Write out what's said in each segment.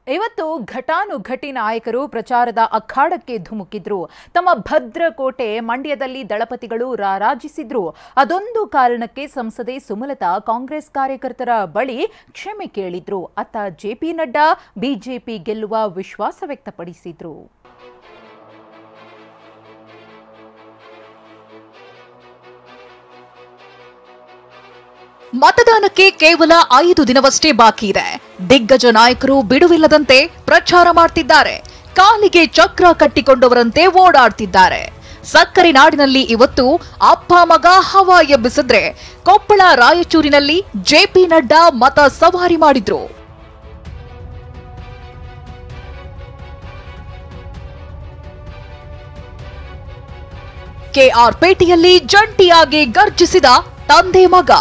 ಇವತ್ತು ಘಟಾನುಘಟಿ ನಾಯಕರು ಪ್ರಚಾರದ ಅಖಾಡಕ್ಕೆ ಧುಮುಕಿದ್ರು ತಮ್ಮ ಭದ್ರಕೋಟೆ ಮಂಡ್ಯದಲ್ಲಿ ದಳಪತಿಗಳು ರಾರಾಜಿಸಿದ್ರು ಅದೊಂದು ಕಾರಣಕ್ಕೆ ಸಂಸದೆ ಸುಮಲತಾ ಕಾಂಗ್ರೆಸ್ ಕಾರ್ಯಕರ್ತರ ಬಳಿ ಕ್ಷಮೆ ಕೇಳಿದ್ರು ಅತ್ತ ಜೆಪಿ ನಡ್ಡಾ ಬಿಜೆಪಿ ಗೆಲ್ಲುವ ವಿಶ್ವಾಸ ವ್ಯಕ್ತಪಡಿಸಿದ್ರು ಮತದಾನಕ್ಕೆ ಕೇವಲ ಐದು ದಿನವಷ್ಟೇ ಬಾಕಿ ಇದೆ ದಿಗ್ಗಜ ನಾಯಕರು ಬಿಡುವಿಲ್ಲದಂತೆ ಪ್ರಚಾರ ಮಾಡ್ತಿದ್ದಾರೆ ಕಾಲಿಗೆ ಚಕ್ರ ಕಟ್ಟಿಕೊಂಡವರಂತೆ ಓಡಾಡ್ತಿದ್ದಾರೆ ಸಕ್ಕರೆ ನಾಡಿನಲ್ಲಿ ಇವತ್ತು ಅಪ್ಪ ಮಗ ಹವಾ ಎಬ್ಬಿಸಿದ್ರೆ ಕೊಪ್ಪಳ ರಾಯಚೂರಿನಲ್ಲಿ ಜೆಪಿ ನಡ್ಡಾ ಮತ ಸವಾರಿ ಮಾಡಿದ್ರು ಕೆಆರ್ ಪೇಟೆಯಲ್ಲಿ ಜಂಟಿಯಾಗಿ ಗರ್ಜಿಸಿದ ತಂದೆ ಮಗ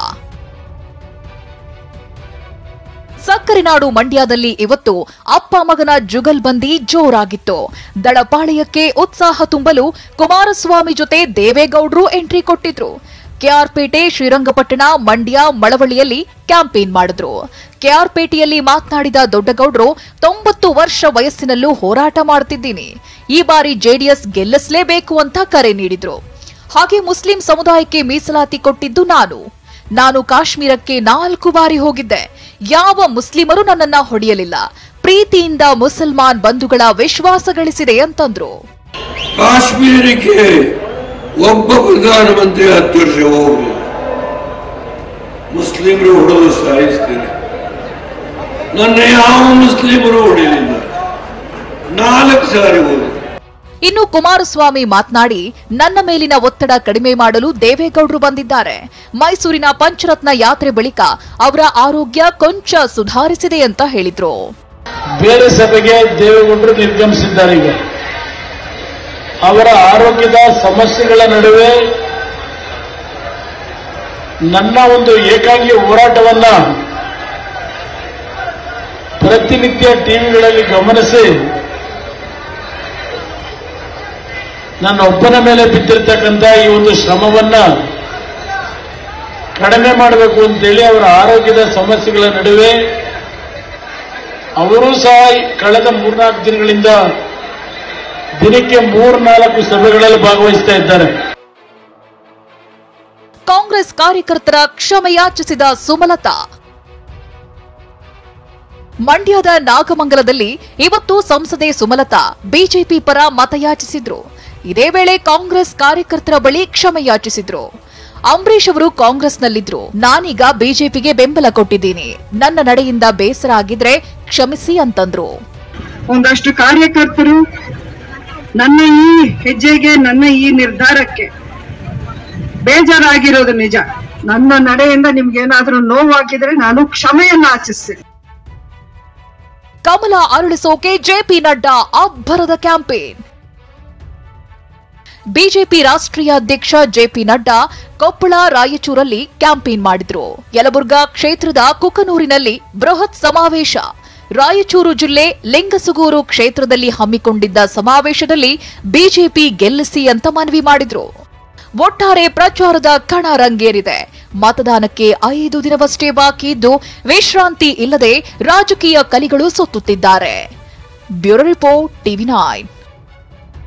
ಸಕ್ಕರೆ ನಾಡು ಮಂಡ್ಯದಲ್ಲಿ ಇವತ್ತು ಅಪ್ಪ ಮಗನ ಜುಗಲ್ಬಂದಿ ಜೋರಾಗಿತ್ತು ದಳಪಾಳ್ಯಕ್ಕೆ ಉತ್ಸಾಹ ತುಂಬಲು ಕುಮಾರಸ್ವಾಮಿ ಜೊತೆ ದೇವೇಗೌಡರು ಎಂಟ್ರಿ ಕೊಟ್ಟಿದ್ರು ಕೆಆರ್ಪೇಟೆ ಶ್ರೀರಂಗಪಟ್ಟಣ ಮಂಡ್ಯ ಮಳವಳ್ಳಿಯಲ್ಲಿ ಕ್ಯಾಂಪೇನ್ ಮಾಡಿದ್ರು ಕೆಆರ್ಪೇಟೆಯಲ್ಲಿ ಮಾತನಾಡಿದ ದೊಡ್ಡಗೌಡರು ತೊಂಬತ್ತು ವರ್ಷ ವಯಸ್ಸಿನಲ್ಲೂ ಹೋರಾಟ ಮಾಡ್ತಿದ್ದೀನಿ ಈ ಬಾರಿ ಜೆಡಿಎಸ್ ಗೆಲ್ಲಿಸಲೇಬೇಕು ಅಂತ ಕರೆ ನೀಡಿದ್ರು ಹಾಗೆ ಮುಸ್ಲಿಂ ಸಮುದಾಯಕ್ಕೆ ಮೀಸಲಾತಿ ಕೊಟ್ಟಿದ್ದು ನಾನು ನಾನು ಕಾಶ್ಮೀರಕ್ಕೆ ನಾಲ್ಕು ಬಾರಿ ಹೋಗಿದ್ದೆ ಯಾವ ಮುಸ್ಲಿಮರು ನನ್ನನ್ನ ಹೊಡೆಯಲಿಲ್ಲ ಪ್ರೀತಿಯಿಂದ ಮುಸಲ್ಮಾನ್ ಬಂಧುಗಳ ವಿಶ್ವಾಸ ಗಳಿಸಿದೆ ಅಂತಂದ್ರು ಕಾಶ್ಮೀರಕ್ಕೆ ಒಬ್ಬ ಪ್ರಧಾನಮಂತ್ರಿ ಹತ್ತು ವರ್ಷ ಹೋಗಲಿಲ್ಲ ಮುಸ್ಲಿಮರು ಹೊಡೆದು ಸಾಯಿಸ್ತಾರೆ ನನ್ನ ಯಾವ ಮುಸ್ಲಿಮರು ಹೊಡೆಯಲಿಲ್ಲ ನಾಲ್ಕು ಸಾರಿ ಹೋದ ಇನ್ನು ಕುಮಾರಸ್ವಾಮಿ ಮಾತನಾಡಿ ನನ್ನ ಮೇಲಿನ ಒತ್ತಡ ಕಡಿಮೆ ಮಾಡಲು ದೇವೇಗೌಡರು ಬಂದಿದ್ದಾರೆ ಮೈಸೂರಿನ ಪಂಚರತ್ನ ಯಾತ್ರೆ ಬಳಿಕ ಅವರ ಆರೋಗ್ಯ ಕೊಂಚ ಸುಧಾರಿಸಿದೆ ಅಂತ ಹೇಳಿದ್ರು ಬೇರೆ ಸಭೆಗೆ ದೇವೇಗೌಡರು ನಿರ್ಗಮಿಸಿದ್ದಾರೆ ಈಗ ಅವರ ಆರೋಗ್ಯದ ಸಮಸ್ಯೆಗಳ ನಡುವೆ ನನ್ನ ಒಂದು ಏಕಾಂಗಿ ಹೋರಾಟವನ್ನ ಪ್ರತಿನಿತ್ಯ ಟಿವಿಗಳಲ್ಲಿ ಗಮನಿಸಿ ನನ್ನ ಒಬ್ಬನ ಮೇಲೆ ಬಿದ್ದಿರ್ತಕ್ಕಂಥ ಈ ಒಂದು ಶ್ರಮವನ್ನ ಕಡಿಮೆ ಮಾಡಬೇಕು ಅಂತೇಳಿ ಅವರ ಆರೋಗ್ಯದ ಸಮಸ್ಯೆಗಳ ನಡುವೆ ಅವರು ಸಹ ಕಳೆದ ಮೂರ್ನಾಲ್ಕು ದಿನಗಳಿಂದ ದಿನಕ್ಕೆ ಮೂರ್ನಾಲ್ಕು ಸಭೆಗಳಲ್ಲಿ ಭಾಗವಹಿಸ್ತಾ ಇದ್ದಾರೆ ಕಾಂಗ್ರೆಸ್ ಕಾರ್ಯಕರ್ತರ ಕ್ಷಮೆಯಾಚಿಸಿದ ಸುಮಲತಾ ಮಂಡ್ಯದ ನಾಗಮಂಗಲದಲ್ಲಿ ಇವತ್ತು ಸಂಸದೆ ಸುಮಲತಾ ಬಿಜೆಪಿ ಪರ ಮತಯಾಚಿಸಿದ್ರು ಇದೇ ವೇಳೆ ಕಾಂಗ್ರೆಸ್ ಕಾರ್ಯಕರ್ತರ ಬಳಿ ಕ್ಷಮೆಯಾಚಿಸಿದ್ರು ಅಂಬರೀಶ್ ಅವರು ಕಾಂಗ್ರೆಸ್ನಲ್ಲಿದ್ರು ನಾನೀಗ ಬಿಜೆಪಿಗೆ ಬೆಂಬಲ ಕೊಟ್ಟಿದ್ದೀನಿ ನನ್ನ ನಡೆಯಿಂದ ಬೇಸರ ಆಗಿದ್ರೆ ಕ್ಷಮಿಸಿ ಅಂತಂದ್ರು ಒಂದಷ್ಟು ಕಾರ್ಯಕರ್ತರು ನನ್ನ ಈ ಹೆಜ್ಜೆಗೆ ನನ್ನ ಈ ನಿರ್ಧಾರಕ್ಕೆ ಬೇಜಾರಾಗಿರೋದು ನಿಜ ನನ್ನ ನಡೆಯಿಂದ ನಿಮ್ಗೇನಾದ್ರೂ ನೋವಾಗಿದ್ರೆ ನಾನು ಕ್ಷಮೆಯನ್ನ ಆಚಿಸ್ತೀನಿ ಕಮಲ ಅರಳಿಸೋಕೆ ಜೆಪಿ ನಡ್ಡಾ ಅಬ್ಬರದ ಕ್ಯಾಂಪೇನ್ ಬಿಜೆಪಿ ರಾಷ್ಟ್ರೀಯ ಅಧ್ಯಕ್ಷ ಜೆಪಿ ನಡ್ಡಾ ಕೊಪ್ಪಳ ರಾಯಚೂರಲ್ಲಿ ಕ್ಯಾಂಪೇನ್ ಮಾಡಿದ್ರು ಯಲಬುರ್ಗಾ ಕ್ಷೇತ್ರದ ಕುಕನೂರಿನಲ್ಲಿ ಬೃಹತ್ ಸಮಾವೇಶ ರಾಯಚೂರು ಜಿಲ್ಲೆ ಲಿಂಗಸುಗೂರು ಕ್ಷೇತ್ರದಲ್ಲಿ ಹಮ್ಮಿಕೊಂಡಿದ್ದ ಸಮಾವೇಶದಲ್ಲಿ ಬಿಜೆಪಿ ಗೆಲ್ಲಿಸಿ ಅಂತ ಮನವಿ ಮಾಡಿದ್ರು ಒಟ್ಟಾರೆ ಪ್ರಚಾರದ ಕಣ ರಂಗೇರಿದೆ ಮತದಾನಕ್ಕೆ ಐದು ದಿನವಷ್ಟೇ ಬಾಕಿ ಇದ್ದು ವಿಶ್ರಾಂತಿ ಇಲ್ಲದೆ ರಾಜಕೀಯ ಕಲಿಗಳು ಸುತ್ತುತ್ತಿದ್ದಾರೆ ಬ್ಯೂರೋ ರಿಪೋರ್ಟ್ ಟಿವಿ ನೈನ್